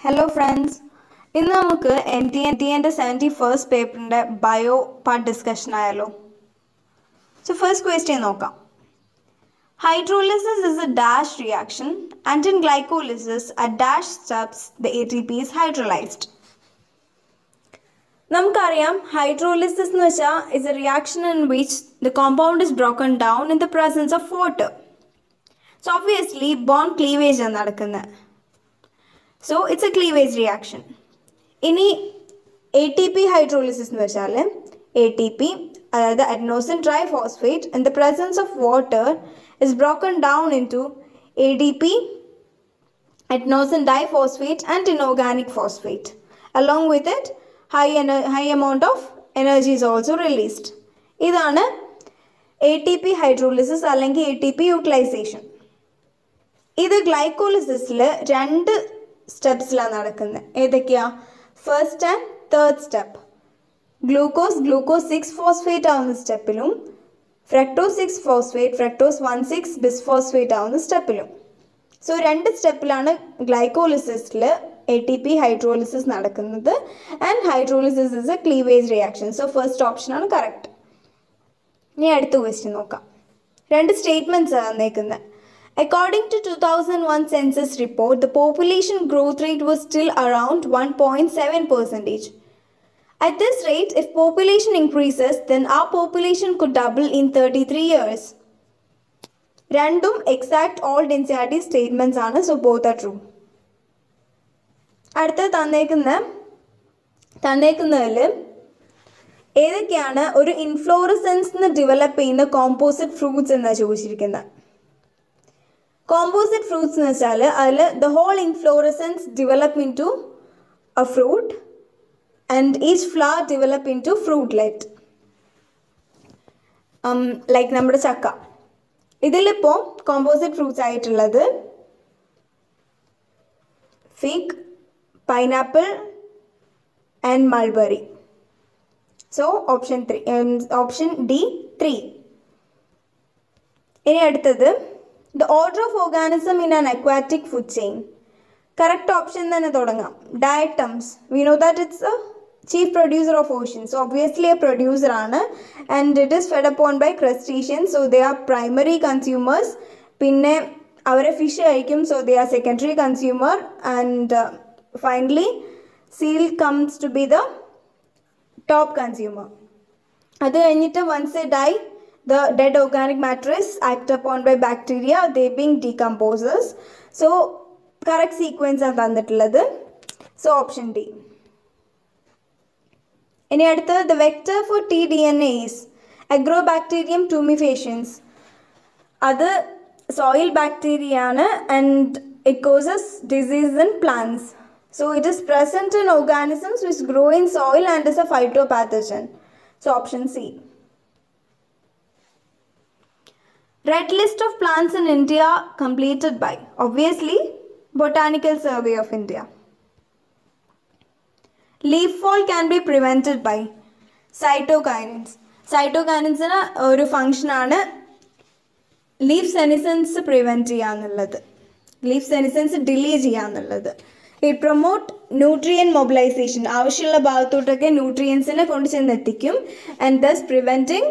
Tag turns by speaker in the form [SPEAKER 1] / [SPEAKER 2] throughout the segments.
[SPEAKER 1] Hello friends ഇന്ന് നമുക്ക് N T N T എൻ്റെ സെവൻറ്റി ഫസ്റ്റ് പേപ്പറിൻ്റെ ബയോ പാർട്ട് ഡിസ്കഷൻ ആയാലോ സോ ഫസ്റ്റ് ക്വസ്റ്റ്യൻ നോക്കാം hydrolysis is a dash reaction and in glycolysis at dash steps the A T P is hydrolysed നമുക്കറിയാം hydrolysis എന്ന് വെച്ചാൽ is a reaction in which the compound is broken down in the presence of water so obviously bond cleavage ആണ് നടക്കുന്നത് so it's a cleavage reaction ഇനി A T P hydrolysis എന്ന് വെച്ചാൽ A T P അതായത് adenosine triphosphate in the presence of water is broken down into A D P adenosine diphosphate and inorganic phosphate along with it high an high amount of energy is also released ഇതാണ് A T P hydrolysis അല്ലെങ്കിൽ A T P utilisation ഇത് ഗ്ലൈക്കോളിസിസിൽ രണ്ട് സ്റ്റെപ്സിലാണ് നടക്കുന്നത് ഏതൊക്കെയാ first and third step glucose glucose six phosphate ആവുന്ന സ്റ്റെപ്പിലും fructose six phosphate fructose one six bisphosphate ആവുന്ന സ്റ്റെപ്പിലും സോ രണ്ട് സ്റ്റെപ്പിലാണ് ഗ്ലൈക്കോളിസിസിൽ എ ടി പി ഹൈഡ്രോളിസിസ് നടക്കുന്നത് and hydrolysis is a cleavage reaction so first ഓപ്ഷനാണ് കറക്റ്റ് ഇനി അടുത്ത ക്വസ്റ്റ്യൻ നോക്കാം രണ്ട് സ്റ്റേറ്റ്മെൻറ്റ്സ് തന്നേക്കുന്നത് According to 2001 census report, the population growth rate was still around 1.7 percentage. At this rate, if population increases, then our population could double in 33 years. രണ്ടും exact all density statements ആണ് so both are true അടുത്ത തന്നേക്കുന്ന തന്നേക്കുന്നതിൽ ഏതൊക്കെയാണ് ഒരു inflorescence develop ചെയ്യുന്ന composite fruits എന്നാണ് ചോദിച്ചിരിക്കുന്നത് കോമ്പോസിറ്റ് ഫ്രൂട്ട്സ് എന്ന് വെച്ചാൽ അതിൽ the whole inflorescence develop into a fruit and each flower develop into fruitlet like നമ്മുടെ ചക്ക ഇതിലിപ്പോൾ കോമ്പോസിറ്റ് ഫ്രൂട്ട്സ് ആയിട്ടുള്ളത് fig pineapple and mulberry so option three option D three ഇനി അടുത്തത് the order of organism in an aquatic food chain correct option തന്നെ തുടങ്ങാം diatoms we know that it's a chief producer of oceans obviously a producer ആണ് and it is fed upon by crustacean so they are primary consumers പിന്നെ അവരെ fish കഴിക്കും so they are secondary consumer and finally seal comes to be the top consumer അത് കഴിഞ്ഞിട്ട് once a die the dead organic matter is acted upon by bacteria they being decomposers so correct sequence ആണ് തന്നിട്ടുള്ളത് so option D ഇനി അടുത്തത് the vector for T D N A is Agrobacterium tumefaciens അത് soil bacteria ആണ് and it causes disease in plants so it is present in organisms which grow in soil and is a phytopathogen so option C Red list of plants in India completed by obviously Botanical Survey of India. Leaf fall can be prevented by cytokinins. സൈറ്റോകൈനിൻസിന് ഒരു ഫങ്ഷനാണ് leaf senescence prevent ചെയ്യാന്നുള്ളത് leaf senescence delay ചെയ്യാന്നുള്ളത് it promote nutrient mobilisation ആവശ്യമുള്ള ഭാഗത്തോട്ടൊക്കെ ന്യൂട്രിയൻസിനെ കൊണ്ട് ചെന്ന് എത്തിക്കും and thus preventing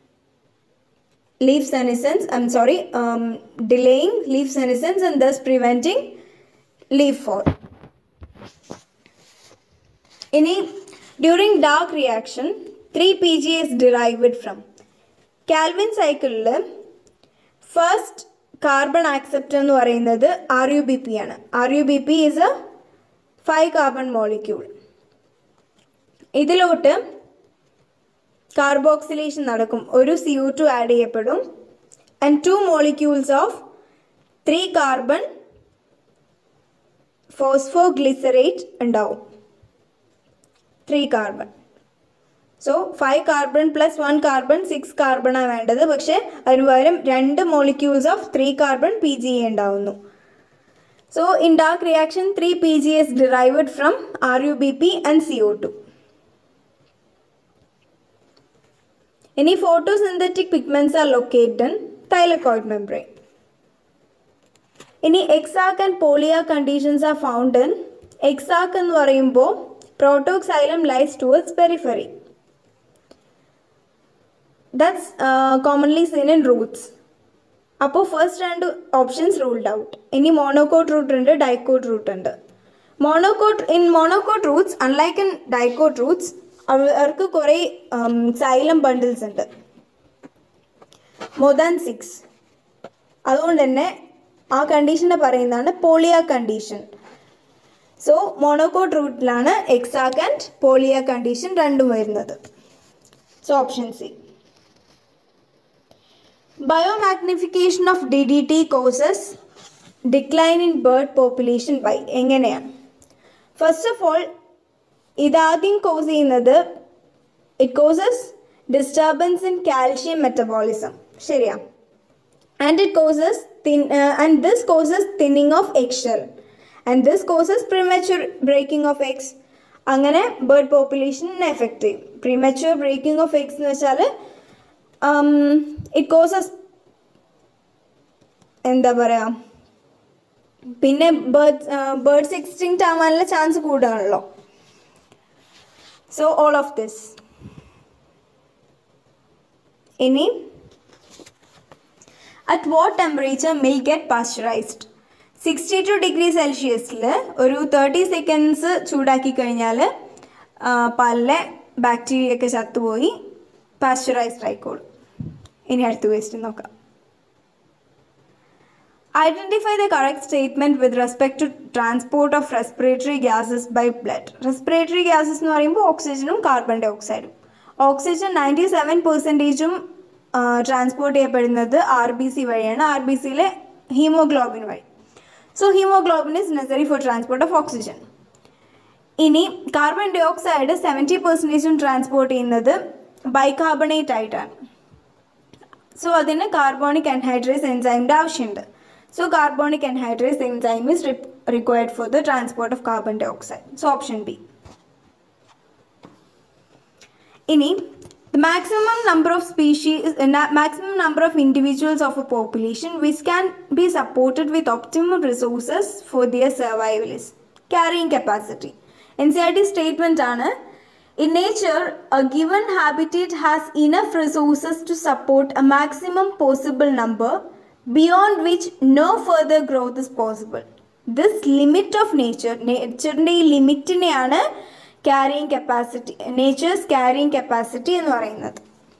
[SPEAKER 1] leaf senescence i'm sorry um, delaying leaf senescence and thus preventing leaf fall ഇനി during dark reaction three P G S derived from Calvin സൈക്കിളിൽ first carbon accept എന്ന് പറയുന്നത് ആർ യു ബി പി ആണ് R U B P is a five carbon molecule ഇതിലോട്ട് carboxylation നടക്കും ഒരു C O two add ചെയ്യപ്പെടും and two molecules of three carbon phosphoglycerate ഉണ്ടാവും three carbon so five carbon plus one carbon six കാർബണാണ് വേണ്ടത് പക്ഷേ അതിന് പകരം രണ്ട് molecules of three carbon P G A ഉണ്ടാവുന്നു so in dark reaction three P G S derived from R U B P and C O two Any photosynthetic pigments are located in thylakoid membrane. Any exarch and polya conditions are found in exarch എന്ന് പറയുമ്പോൾ protoxylem lies towards periphery that's commonly seen in roots അപ്പോൾ first രണ്ട് options ruled out ഇനി monocot root ഉണ്ട് dicot root ഉണ്ട് monocot in monocot roots unlike in dicot roots അവർക്ക് കുറേ xylem bundles ഉണ്ട് മോർ ദാൻ സിക്സ് അതുകൊണ്ട് തന്നെ ആ കണ്ടീഷനെ പറയുന്നതാണ് പോളിയ കണ്ടീഷൻ സോ മോണോകോട്ട് റൂട്ടിലാണ് എക്സാക്ക് ആൻഡ് പോളിയ കണ്ടീഷൻ രണ്ടും വരുന്നത് so option C biomagnification of D D T causes decline in bird population by എങ്ങനെയാണ് ഫസ്റ്റ് ഓഫ് ഓൾ ഇതാദ്യം കോസ് ചെയ്യുന്നത് it causes disturbance in calcium metabolism ശരിയാ and it causes thin and this causes thinning of eggshell and this causes premature breaking of eggs അങ്ങനെ bird പോപ്പുലേഷനെ affect ചെയ്യും premature breaking of eggs എന്ന് വെച്ചാൽ it causes എന്താ പറയുക പിന്നെ birds birds extinct ആവാനുള്ള ചാൻസ് കൂടുകയാണല്ലോ സോ ഓൾ ഓഫ് ദിസ് ഇനി at what temperature milk get pasteurised sixty to degree സെൽഷ്യസിൽ ഒരു തേർട്ടി സെക്കൻഡ്സ് ചൂടാക്കി കഴിഞ്ഞാൽ പാലിലെ ബാക്ടീരിയ ഒക്കെ ചത്തുപോയി പാസ്ചറൈസ്ഡ് ആയിക്കോളും ഇനി അടുത്ത ക്വസ്റ്റ്യൻ നോക്കാം identify the correct statement with respect to transport of respiratory gases by blood respiratory gases എന്ന് പറയുമ്പോൾ ഓക്സിജനും കാർബൺ ഡൈ ഓക്സൈഡും ഓക്സിജൻ നയൻറ്റി സെവൻ പെർസെൻറ്റേജും ട്രാൻസ്പോർട്ട് ചെയ്യപ്പെടുന്നത് ആർ ബി സി വഴിയാണ് ആർ ബി സിയിലെ ഹീമോഗ്ലോബിൻ വഴി so haemoglobin is necessary for transport of oxygen ഇനി കാർബൺ ഡൈ ഓക്സൈഡ് സെവൻറ്റി പെർസെൻറ്റേജും ട്രാൻസ്പോർട്ട് ചെയ്യുന്നത് ബൈകാർബണേറ്റ് ആയിട്ടാണ് സോ അതിന് കാർബോണിക് അൻഹൈഡ്രേസ് എൻസൈമിൻ്റെ ആവശ്യമുണ്ട് so carbonic anhydrase enzyme is required for the transport of carbon dioxide so option B ഇനി the maximum number of species uh, na- maximum number of individuals of a population which can be supported with optimum resources for their survival is carrying capacity NCRT statement ആണ് in nature a given habitat has enough resources to support a maximum possible number beyond which no further growth is possible this limit of nature നേച്ചറിൻ്റെ ഈ ലിമിറ്റിനെയാണ് carrying capacity nature's carrying capacity എന്ന് പറയുന്നത്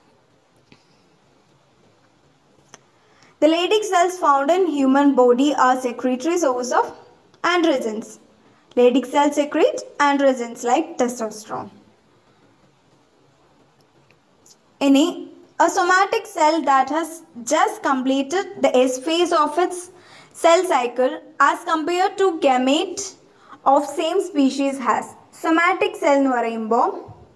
[SPEAKER 1] The Leydig cells found in human body are secretory source of androgens. Leydig cells secrete androgens like testosterone. Any a somatic cell that has just completed the S phase of its cell cycle as compared to gamete of same species has. Somatic cell എന്ന് പറയുമ്പോൾ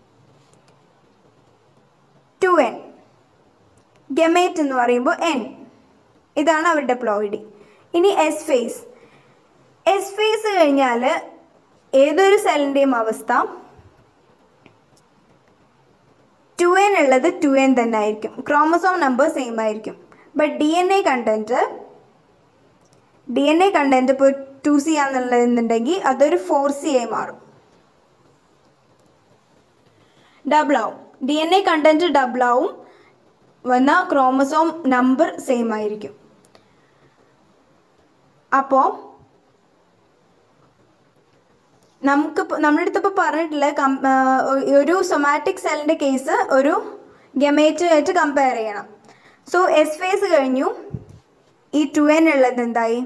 [SPEAKER 1] to N gamete എന്ന് പറയുമ്പോൾ N ഇതാണ് അവരുടെ ploidy ഇനി S face S face കഴിഞ്ഞാൽ ഏതൊരു സെല്ലിൻ്റെയും അവസ്ഥ ടു എൻ ഉള്ളത് ടു എൻ തന്നെ ആയിരിക്കും ക്രോമസോം നമ്പർ സെയിം ആയിരിക്കും but D N A content D N A content ഇപ്പോൾ ടു സി ആണെന്നുള്ളതെന്നുണ്ടെങ്കിൽ അതൊരു ഫോർ സി ആയി മാറും ഡബിൾ ആവും D N A content double ആവും വന്ന ക്രോമസോം നമ്പർ സെയിം ആയിരിക്കും അപ്പോൾ നമുക്ക് നമ്മുടെ അടുത്ത് ഇപ്പോൾ പറഞ്ഞിട്ടില്ല കം ഒരു സൊമാറ്റിക് സെല്ലിൻ്റെ കേസ് ഒരു ഗമേറ്റ് ആയിട്ട് കമ്പയർ ചെയ്യണം സോ എസ് ഫേസ് കഴിഞ്ഞു ഈ ടു എൻ ഉള്ളത് എന്തായി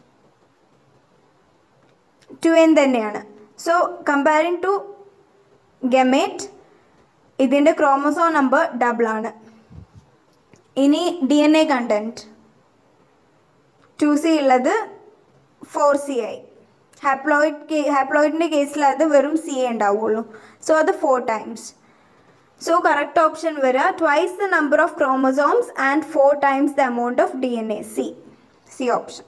[SPEAKER 1] ടു എൻ തന്നെയാണ് സോ കമ്പയറിങ് ടു ഗമേറ്റ് ഇതിൻ്റെ ക്രോമസോം നമ്പർ ഡബിൾ ആണ് ഇനി D N A content two C ഉള്ളത് ഫോർ സി ആയി ഹാപ്ലോയിഡ് ഹാപ്ലോയിഡിൻ്റെ കേസിൽ അത് വെറും സി എ ഉണ്ടാവുള്ളൂ സോ അത് four times so correct option വരിക twice the number of chromosomes and four times the amount of D N A C C option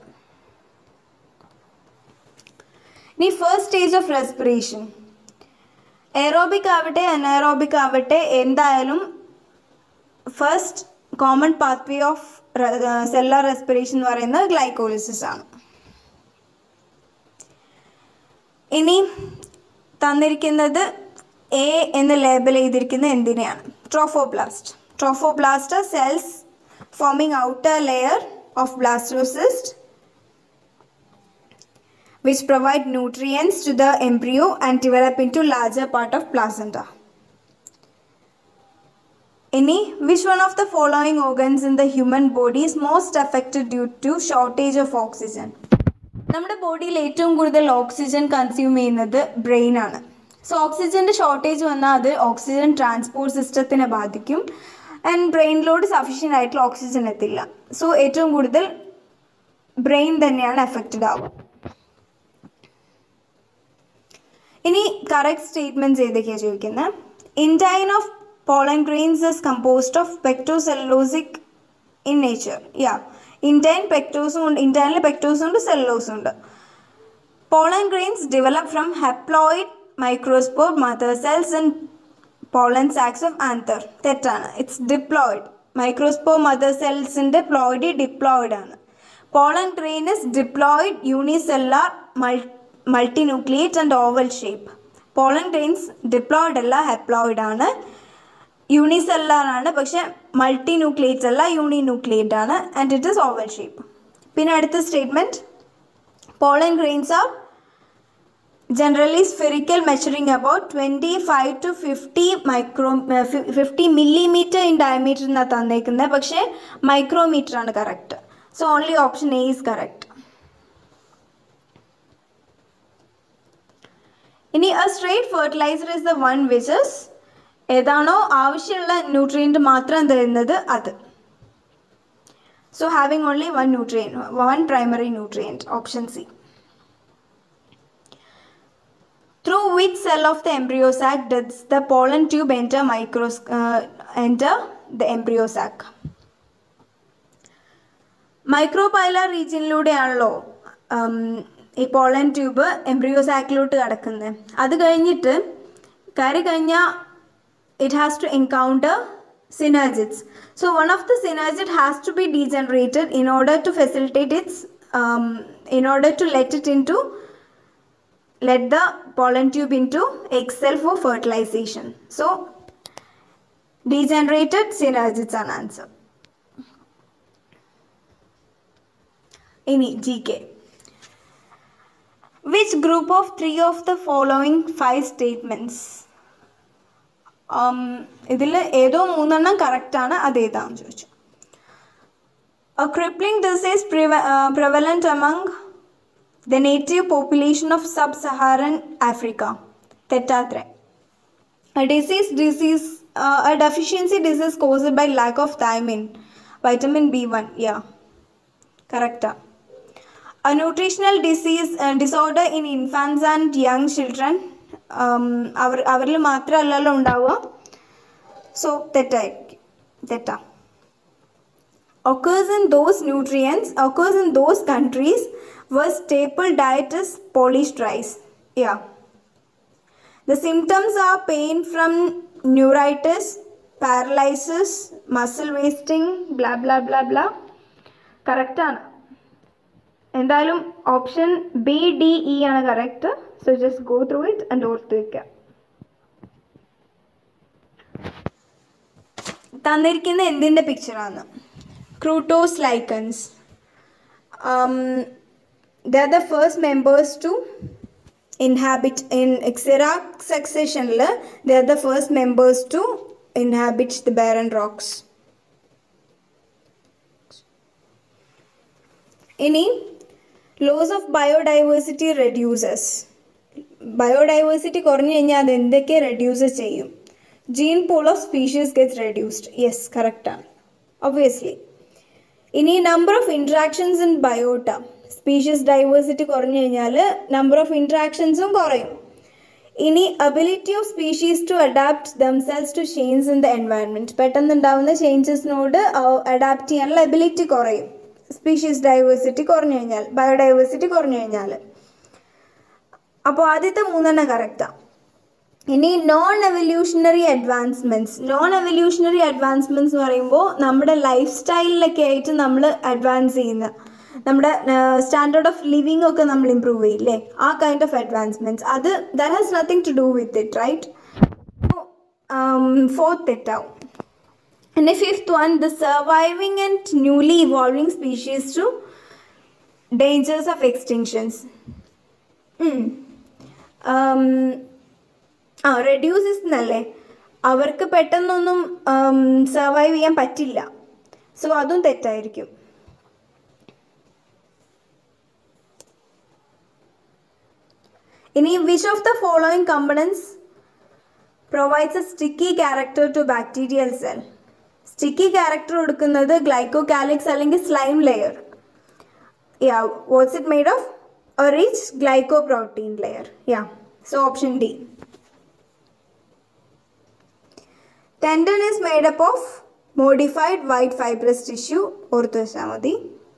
[SPEAKER 1] ഇനി first stage of respiration aerobic ആവട്ടെ അനയറോബിക് ആവട്ടെ എന്തായാലും first common pathway of cellular respiration എന്ന് പറയുന്നത് glycolysis ആണ് ഇനി തന്നിരിക്കുന്നത് എ എന്ന് ലേബൽ ചെയ്തിരിക്കുന്നത് എന്തിനെയാണ് trophoblast trophoblast cells forming outer layer of blastocyst which provide nutrients to the embryo and develop into larger part of placenta. ഇനി which one of the following organs in the human body is most affected due to shortage of oxygen നമ്മുടെ ബോഡിയിൽ ഏറ്റവും കൂടുതൽ oxygen consume ചെയ്യുന്നത് brain ആണ് so ഓക്സിജൻ്റെ shortage വന്നാൽ അത് ഓക്സിജൻ ട്രാൻസ്പോർട്ട് സിസ്റ്റത്തിനെ ബാധിക്കും ആൻഡ് ബ്രെയിനിലോട് സഫീഷ്യൻ്റ് ആയിട്ടുള്ള ഓക്സിജൻ എത്തില്ല സോ ഏറ്റവും കൂടുതൽ ബ്രെയിൻ തന്നെയാണ് എഫക്റ്റഡ് ആവുക ഇനി കറക്റ്റ് സ്റ്റേറ്റ്മെൻറ്റ്സ് ഏതൊക്കെയാണ് ചോദിക്കുന്നത് intine of pollen grains is composed of pectocellulosic in nature yeah intine പെക്ടോസും ഉണ്ട് ഇൻറ്റൈനിൽ പെക്ടോസും ഉണ്ട് സെല്ലോസും ഉണ്ട് pollen grains develop from haploid microspore mother cells and pollen sacs of anther തെറ്റാണ് ഇറ്റ്സ് ഡിപ്ലോയിഡ് മൈക്രോസ്പോർ മദർ സെൽസിൻ്റെ പ്ലോയിഡ് ഡിപ്ലോയിഡ് ആണ് pollen grain is diploid unicellular multi multinucleate and oval shape pollen grains diploid അല്ല haploid ആണ് unicellular ആണ് പക്ഷെ multinucleate അല്ല uninucleate ആണ് and it is oval shape പിന്നെ അടുത്ത statement pollen grains are generally spherical measuring about twenty five to fifty micro fifty millimetre in diameter എന്നാണ് തന്നേക്കുന്നത് പക്ഷേ മൈക്രോമീറ്റർ ആണ് correct so only option A is correct ഇനി a straight fertiliser is the one which is ഏതാണോ ആവശ്യമുള്ള nutrient മാത്രം തരുന്നത് അത് so having only one nutrient one primary nutrient option C through which cell of the embryo sac does the pollen tube enter micros enter the embryo sac micropylar റീജിയനിലൂടെയാണല്ലോ ഈ pollen tube embryo സാക്കിലോട്ട് കിടക്കുന്നത് അത് കഴിഞ്ഞിട്ട് കയറി കഴിഞ്ഞാൽ it has to encounter synergids so one of the synergid has to be degenerated in order to facilitate its in order to let it in to let the pollen tube into egg cell for fertilisation so degenerated synergids ആണ് answer ഇനി G K which group of three of the following five statements ഇതിൽ ഏതോ മൂന്നെണ്ണം കറക്റ്റാണ് അത് ഏതാണെന്ന് ചോദിച്ചു A crippling disease preve- uh, prevalent among the native population of sub-Saharan Africa. തെറ്റാത്ര A disease, disease, uh, a deficiency disease caused by lack of thiamine, vitamin B1. Yeah, correct. A nutritional disease uh, disorder in infants and young children. അവർ അവരിൽ മാത്രമല്ലല്ലോ ഉണ്ടാവുക so തെറ്റായിരിക്കും തെറ്റാ occurs in those nutrients occurs in those countries where staple diet is polished rice yeah the symptoms are pain from neuritis paralysis muscle wasting blah blah blah blah correct ആണ് എന്തായാലും option B D E ആണ് correct so just go through it and ഓർത്ത് വയ്ക്കുക തന്നിരിക്കുന്ന എന്തിൻ്റെ പിക്ചറാണ് crustose lichens the are the first members to inhabit in xerarch സക്സഷനിൽ the are the first members to inhabit the barren rocks ഇനി loss of biodiversity reduces biodiversity കുറഞ്ഞു കഴിഞ്ഞാൽ അത് എന്തൊക്കെ റെഡ്യൂസ് ചെയ്യും gene pool of species gets reduced yes കറക്റ്റാണ് obviously ഇനി number of interactions in biota species diversity കുറഞ്ഞു കഴിഞ്ഞാൽ നമ്പർ ഓഫ് ഇൻട്രാക്ഷൻസും കുറയും ഇനി ability of species to adapt themselves to change in the environment പെട്ടെന്നുണ്ടാവുന്ന ചേഞ്ചസിനോട് അഡാപ്റ്റ് ചെയ്യാനുള്ള എബിലിറ്റി കുറയും സ്പീഷീസ് ഡൈവേഴ്സിറ്റി കുറഞ്ഞു കഴിഞ്ഞാൽ ബയോഡൈവേഴ്സിറ്റി കുറഞ്ഞു കഴിഞ്ഞാൽ അപ്പോൾ ആദ്യത്തെ മൂന്നെണ്ണം കറക്റ്റാണ് ഇനി non evolutionary advancements non evolutionary advancements എന്ന് പറയുമ്പോൾ നമ്മുടെ ലൈഫ് സ്റ്റൈലിലൊക്കെ ആയിട്ട് നമ്മൾ അഡ്വാൻസ് ചെയ്യുന്ന നമ്മുടെ സ്റ്റാൻഡേർഡ് ഓഫ് ലിവിങ് ഒക്കെ നമ്മൾ ഇമ്പ്രൂവ് ചെയ്യില്ലേ ആ കൈൻഡ് ഓഫ് അഡ്വാൻസ്മെൻറ്റ്സ് അത് that has nothing to do with it right fourth തെറ്റാവും And the fifth one, the surviving and newly evolving species to dangers of extinctions. ഉം. Um, ആ reduces എന്നല്ലേ അവർക്ക് പെട്ടെന്നൊന്നും സർവൈവ് ചെയ്യാൻ പറ്റില്ല സോ അതും തെറ്റായിരിക്കും ഇനി which of the following components provides a sticky character to bacterial cell sticky character കൊടുക്കുന്നത് ഗ്ലൈക്കോകാലിക്സ് അല്ലെങ്കിൽ slime layer yeah what's it made of a rich glycoprotein layer. Yeah, so option D. Tendon is made up of modified white fibrous tissue, ഓർത്ത് വെച്ചാൽ മതി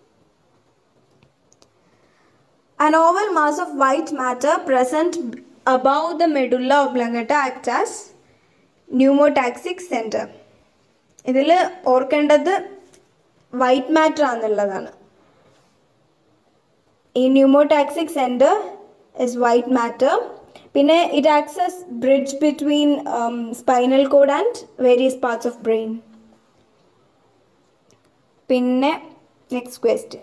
[SPEAKER 1] An oval mass of white matter present above the medulla oblongata acts as pneumotaxic center. ഇതിൽ ഓർക്കേണ്ടത് white matter ആണെന്നുള്ളതാണ് ഈ pneumotaxic centre is white matter പിന്നെ it acts bridge between spinal cord and various parts of brain പിന്നെ next question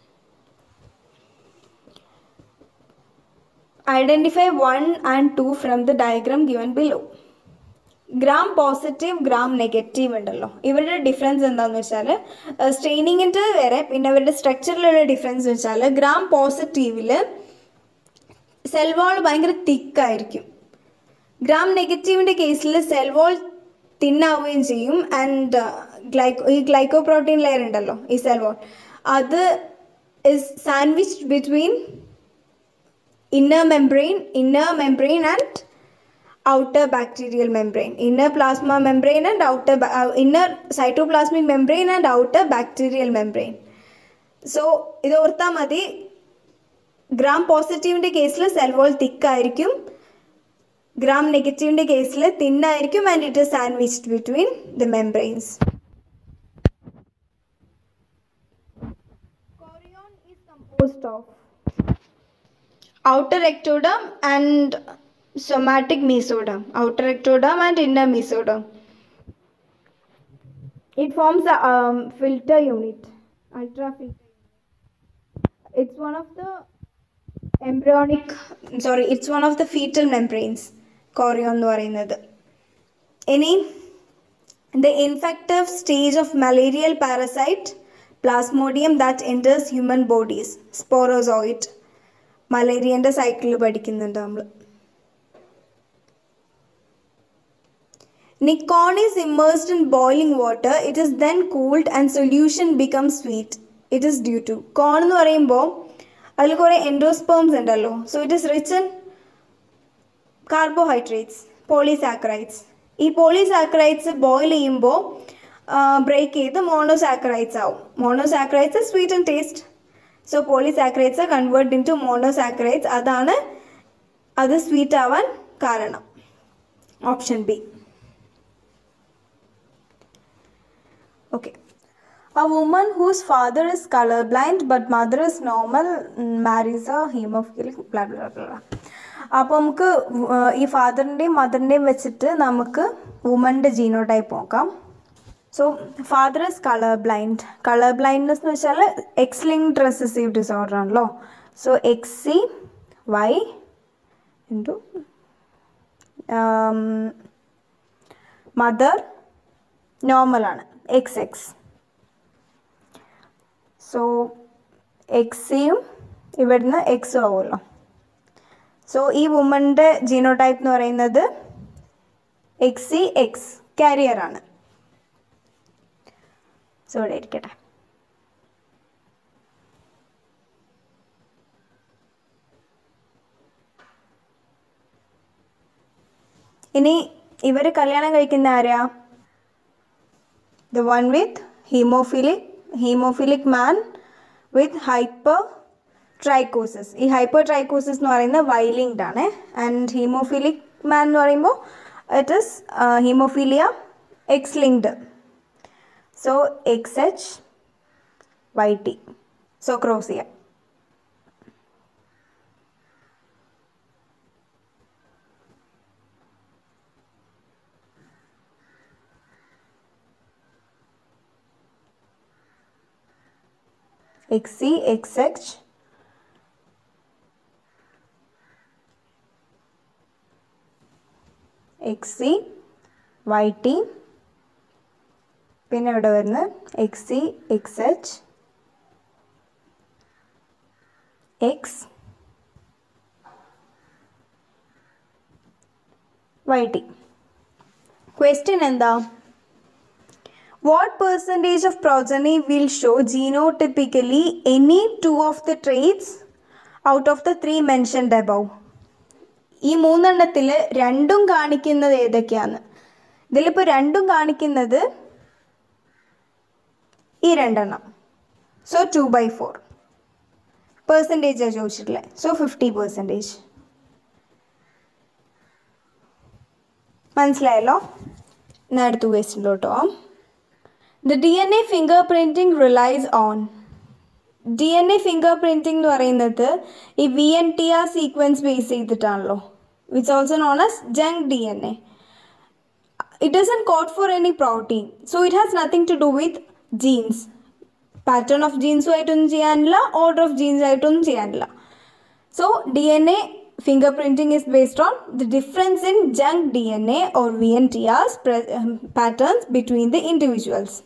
[SPEAKER 1] identify one and two from the diagram given below gram positive gram negative ഉണ്ടല്ലോ ഇവരുടെ difference എന്താണെന്ന് വെച്ചാൽ സ്ട്രെയിനിങ്ങിൻ്റെ വേറെ പിന്നെ അവരുടെ സ്ട്രക്ചറിലുള്ള ഡിഫറൻസ് വെച്ചാൽ ഗ്രാം പോസിറ്റീവിൽ സെൽ വാൾ ഭയങ്കര തിക്കായിരിക്കും ഗ്രാം നെഗറ്റീവിൻ്റെ കേസിൽ സെൽ വാൾ തിന്നാവുകയും ചെയ്യും ആൻഡ് ഗ്ലൈക്കോ ഈ ഗ്ലൈക്കോ പ്രോട്ടീൻ ലെയർ ഉണ്ടല്ലോ ഈ സെൽ വാൾ അത് is sandwiched between inner membrane inner membrane and outer bacterial membrane inner plasma membrane and outer ba- uh, inner cytoplasmic membrane and outer bacterial membrane so ഇത് ഓർത്താൽ മതി gram പോസിറ്റീവിൻ്റെ കേസിൽ cell wall തിക്കായിരിക്കും gram നെഗറ്റീവിൻ്റെ കേസിൽ തിന്നായിരിക്കും and it is sandwiched between the membranes is composed of outer ectoderm and somatic mesoderm outer ectoderm and inner mesoderm it forms a um, filter unit ultra filter it's one of the embryonic sorry it's one of the fetal membranes chorion എന്ന് പറയുന്നത് ഇനി the infective stage of malarial parasite plasmodium that enters human bodies sporozoid മലേറിയൻ്റെ cycle പഠിക്കുന്നുണ്ട് നമ്മൾ Nikon is immersed in boiling water. It is then cooled and solution becomes sweet. It is due to. കോൺ എന്ന് പറയുമ്പോൾ അതിൽ കുറേ endosperms ഉണ്ടല്ലോ so it is rich in carbohydrates polysaccharides ഈ polysaccharides boil ചെയ്യുമ്പോൾ ബ്രേക്ക് ചെയ്ത് മോണോസാക്രൈറ്റ്സ് ആവും monosaccharides sweet and taste so polysaccharides convert into monosaccharides അതാണ് അത് സ്വീറ്റ് ആവാൻ കാരണം option B Okay. A woman whose father is colorblind but mother is normal mm, marries a hemophilic blah blah blah blah. അപ്പോൾ നമുക്ക് വ- ഈ ഫാദറിൻ്റെയും മദറിൻ്റെയും വെച്ചിട്ട് നമുക്ക് വുമൻ്റെ ജീനോ ടൈപ്പ് നോക്കാം so father is colour blind colour blindness എന്ന് വെച്ചാൽ എക്സ് ലിങ്ക്ഡ് റെസസീവ് ഡിസോർഡർ ആണല്ലോ so X C Y into mother നോർമലാണ് എക്സ് എക്സ് സോ എക്സിയും ഇവിടുന്ന് എക്സും ആവുമല്ലോ സോ ഈ വുമൻ്റെ ജീനോടൈപ്പ് എന്ന് പറയുന്നത് എക്സ് സി എക്സ് കാരിയർ ആണ് സോ ഇവിടെ ഇരിക്കട്ടെ ഇനി ഇവർ കല്യാണം കഴിക്കുന്ന ആരാ the one with hemophilic hemophilic man with hyper ട്രൈക്കോസിസ് ഈ ഹൈപ്പർ ട്രൈക്കോസിസ് എന്ന് പറയുന്നത് വൈലിങ്ഡ് ആണ് ആൻഡ് ഹീമോഫിലിക് മാൻ എന്ന് പറയുമ്പോൾ it is haemophilia X linked so X H Y T so cross ചെയ്യാം X C X H X C Y T പിന്നെ ഇവിടെ വരുന്നത് X C X H X Y T question എന്താ what percentage of progeny will show genotypically any two of the traits out of the three mentioned above ഈ മൂന്നെണ്ണത്തിൽ രണ്ടും കാണിക്കുന്നത് ഏതൊക്കെയാണ് ഇതിലിപ്പോൾ രണ്ടും കാണിക്കുന്നത് ഈ രണ്ടെണ്ണം സോ ടു ബൈ ഫോർ പെർസെൻറ്റേജാണ് ചോദിച്ചിട്ടുള്ളത് സോ ഫിഫ്റ്റി പെർസെൻറ്റേജ് മനസ്സിലായല്ലോ എന്നാൽ അടുത്ത ക്വസ്റ്റിലോട്ടോ the D N A fingerprinting relies on D N A fingerprinting എന്ന് പറയുന്നത് ഈ V N T R sequence base ചെയ്തിട്ടാണല്ലോ which also known as junk D N A it doesn't code for any protein so it has nothing to do with genes pattern of genes ആയിട്ടൊന്നും ചെയ്യാനില്ല order of genes ആയിട്ടൊന്നും ചെയ്യാനില്ല so D N A fingerprinting is based on the difference in junk D N A or V N T Rs patterns between the individuals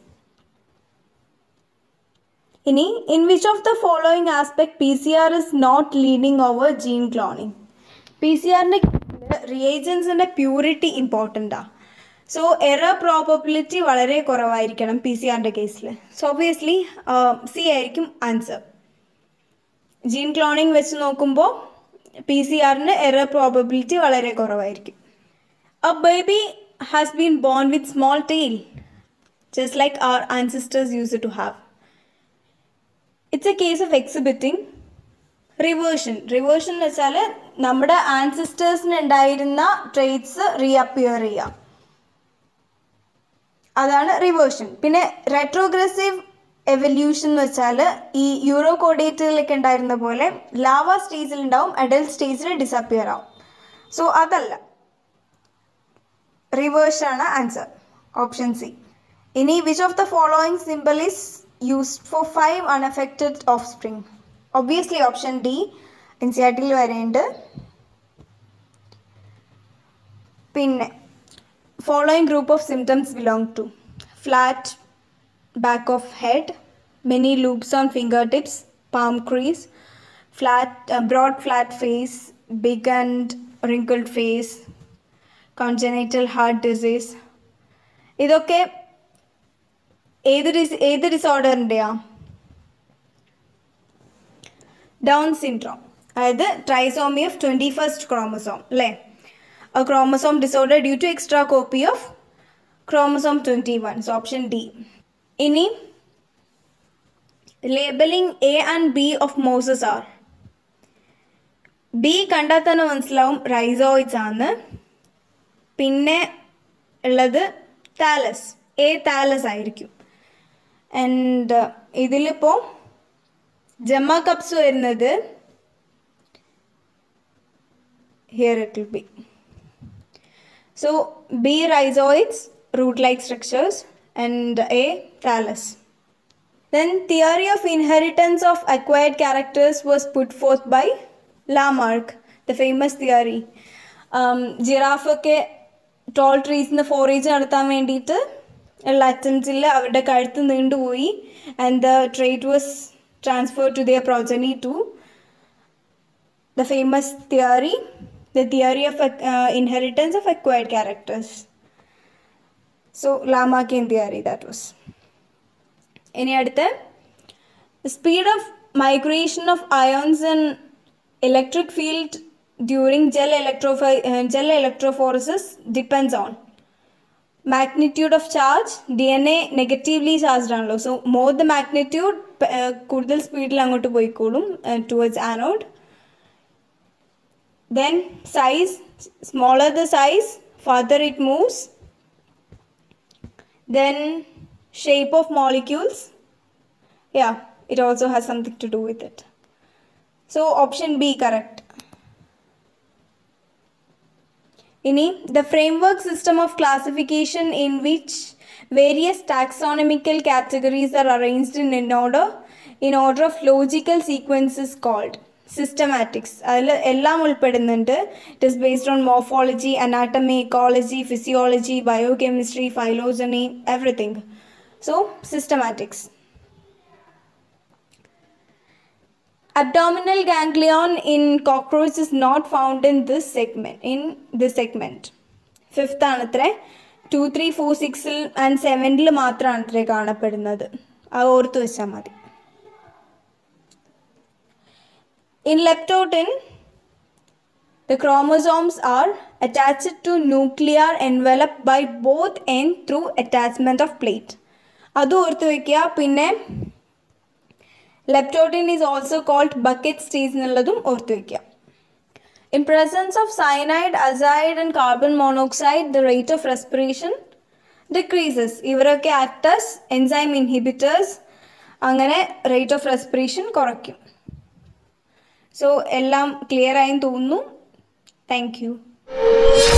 [SPEAKER 1] ഇനി in which of the following aspect P C R is not leading over gene cloning P C ആറിൻ്റെ റിയേജൻസിൻ്റെ purity ഇമ്പോർട്ടൻ്റാണ് so error probability വളരെ കുറവായിരിക്കണം P C ആറിൻ്റെ കേസിൽ so obviously C ആയിരിക്കും answer gene cloning വെച്ച് നോക്കുമ്പോൾ പി സി ആറിന് എറർ പ്രോബബിലിറ്റി വളരെ കുറവായിരിക്കും a baby has been born with small tail just like our ancestors use to have it's a case of exhibiting reversion reversion എന്ന് വെച്ചാൽ നമ്മുടെ ആൻസിസ്റ്റേഴ്സിന് ഉണ്ടായിരുന്ന ട്രേറ്റ്സ് റീഅപ്പിയർ ചെയ്യാം അതാണ് റിവേർഷൻ പിന്നെ റെട്രോഗ്രസീവ് എവല്യൂഷൻ എന്ന് വെച്ചാൽ ഈ യൂറോ കോഡേറ്റുകളിലൊക്കെ ഉണ്ടായിരുന്ന പോലെ ലാവ സ്റ്റേജിൽ ഉണ്ടാവും അഡൽട്ട് സ്റ്റേജിൽ ഡിസപ്പിയർ ആവും സോ അതല്ല റിവേഴ്സ് ആണ് ആൻസർ ഓപ്ഷൻ സി ഇനി which of the following symbol is used for five unaffected offspring obviously option D N C R ടിയിൽ വരേണ്ട പിന്നെ following group of symptoms belong to flat back of head many loops on fingertips palm crease flat uh, broad flat face big and wrinkled face congenital heart disease ഇതൊക്കെ ഏത് ഡിസ് ഏത് ഡിസോർഡറിൻ്റെയാ Down syndrome അതായത് trisomy of twenty first chromosome അല്ലേ a chromosome disorder due to extra copy of chromosome 21 so option d ഇനി labelling A and B of mosses are B കണ്ടാൽ തന്നെ മനസ്സിലാവും റൈസോയിഡ്സ് ആണ് പിന്നെ ഉള്ളത് താലസ് എ താലസ് ആയിരിക്കും ആൻഡ് ഇതിലിപ്പോൾ ജമ്മ കപ്സ് വരുന്നത് here it will be So B rhizoids, root-like structures, and A thallus. Then theory of inheritance of acquired characters was put forth by Lamarck, the famous theory. Um, giraffe ഒക്കെ tall ട്രീസിന് forage നടത്താൻ വേണ്ടിയിട്ട് ഉള്ള അറ്റംപ്റ്റിൽ അവരുടെ കഴുത്ത് നീണ്ടുപോയി and the trait was transfer to their progeny to the famous theory, the theory of uh, inheritance of acquired characters. So, Lamarckian theory that was. ഇനി അടുത്ത് speed of migration of ions in electric field during gel electro gel electrophoresis depends on magnitude of charge D N A negatively charged ആണല്ലോ so more the magnitude കൂടുതൽ സ്പീഡിൽ അങ്ങോട്ട് പോയിക്കോളും towards anode then size smaller the size further it moves then shape of molecules yeah it also has something to do with it so option b correct ഇനി the framework system of classification in which various taxonomical categories are arranged in in order in order of logical sequences called systematics അതിൽ എല്ലാം ഉൾപ്പെടുന്നുണ്ട് it is based on morphology anatomy ecology physiology biochemistry phylogeny everything so systematics abdominal ganglion in cockroach is not found in this segment in this segment fifth ആണ് അത്രേ two three four സിക്സിൽ and സെവനിൽ മാത്രമാണ് അത്രേ കാണപ്പെടുന്നത് അത് ഓർത്ത് വെച്ചാൽ മതി in leptotene The chromosomes are attached to nuclear envelope by both end through attachment of plate. അത് ഓർത്ത് വയ്ക്കുക പിന്നെ leptotene is also called bouquet stage എന്നുള്ളതും ഓർത്ത് വയ്ക്കുക in presence of cyanide azide and carbon monoxide the rate of respiration decreases ഇവരൊക്കെ act as enzyme inhibitors അങ്ങനെ rate of respiration കുറയ്ക്കും സോ എല്ലാം ക്ലിയർ ആയി തോന്നുന്നു താങ്ക് യു